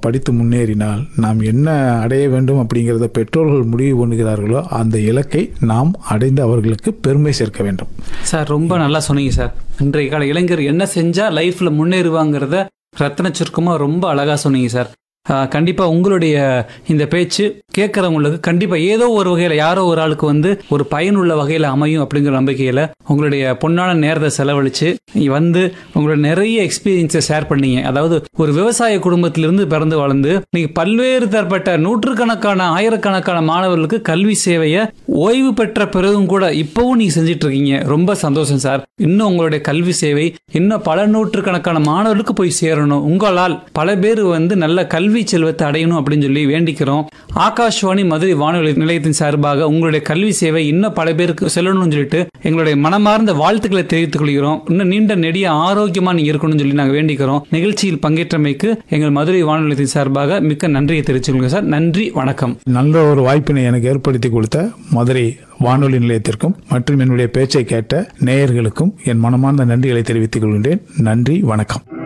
படித்து முன்னேறினால் நாம் என்ன அடைய வேண்டும் அப்படிங்கிறத பெற்றோர்கள் முடிவு பண்ணுகிறார்களோ அந்த இலக்கை நாம் அடைந்து அவர்களுக்கு பெருமை சேர்க்க வேண்டும் சார் ரொம்ப நல்லா சொன்னீங்க சார் இன்றைய கால இளைஞர் என்ன செஞ்சா லைஃப்ல முன்னேறுவாங்கிறத ரத்ன சுருக்கமா ரொம்ப அழகா சொன்னீங்க சார் ஆஹ் கண்டிப்பா உங்களுடைய இந்த பேச்சு கேட்கறவங்களுக்கு கண்டிப்பா ஏதோ ஒரு வகையில யாரோ ஒரு ஆளுக்கு வந்து ஒரு பயனுள்ள வகையில அமையும் அப்படிங்கிற நம்பிக்கையில உங்களுடைய பொன்னான நேரத்தை செலவழிச்சு நீ வந்து உங்களோட நிறைய எக்ஸ்பீரியன்ஸை ஷேர் பண்ணீங்க அதாவது ஒரு விவசாய குடும்பத்திலிருந்து பிறந்து வளர்ந்து நீங்க பல்வேறு தரப்பட்ட நூற்றுக்கணக்கான ஆயிரக்கணக்கான மாணவர்களுக்கு கல்வி சேவையை ஓய்வு பெற்ற பிறகும் கூட இப்பவும் நீங்க செஞ்சுட்டு இருக்கீங்க ரொம்ப சந்தோஷம் சார் இன்னும் உங்களுடைய கல்வி சேவை இன்னும் பல நூற்றுக்கணக்கான மாணவர்களுக்கு போய் சேரணும் உங்களால் பல பேர் வந்து நல்ல கல்வி செல்வத்தை அடையணும் அப்படின்னு சொல்லி வேண்டிக்கிறோம் ஆகாஷ்வாணி மதுரை வானொலி நிலையத்தின் சார்பாக உங்களுடைய கல்வி சேவை இன்னும் பல பேருக்கு செல்லணும்னு சொல்லிட்டு எங்களுடைய மனமார்ந்த வாழ்த்துக்களை தெரிவித்துக் கொள்கிறோம் இன்னும் நீண்ட நெடிய ஆரோக்கியமா நீங்க இருக்கணும்னு சொல்லி நாங்க வேண்டிக்கிறோம் நிகழ்ச்சியில் பங்கேற்றமைக்கு எங்கள் மதுரை வானொலி நிலையத்தின் சார்பாக மிக்க நன்றியை தெரிவிச்சுக்கொள்கிறேன் சார் நன்றி வணக்கம் நல்ல ஒரு வாய்ப்பினை எனக்கு ஏற்படுத்தி கொடுத்த மதுரை வானொலி நிலையத்திற்கும் மற்றும் என்னுடைய பேச்சை கேட்ட நேயர்களுக்கும் என் மனமார்ந்த நன்றிகளை தெரிவித்துக் கொள்கின்றேன் நன்றி வணக்கம்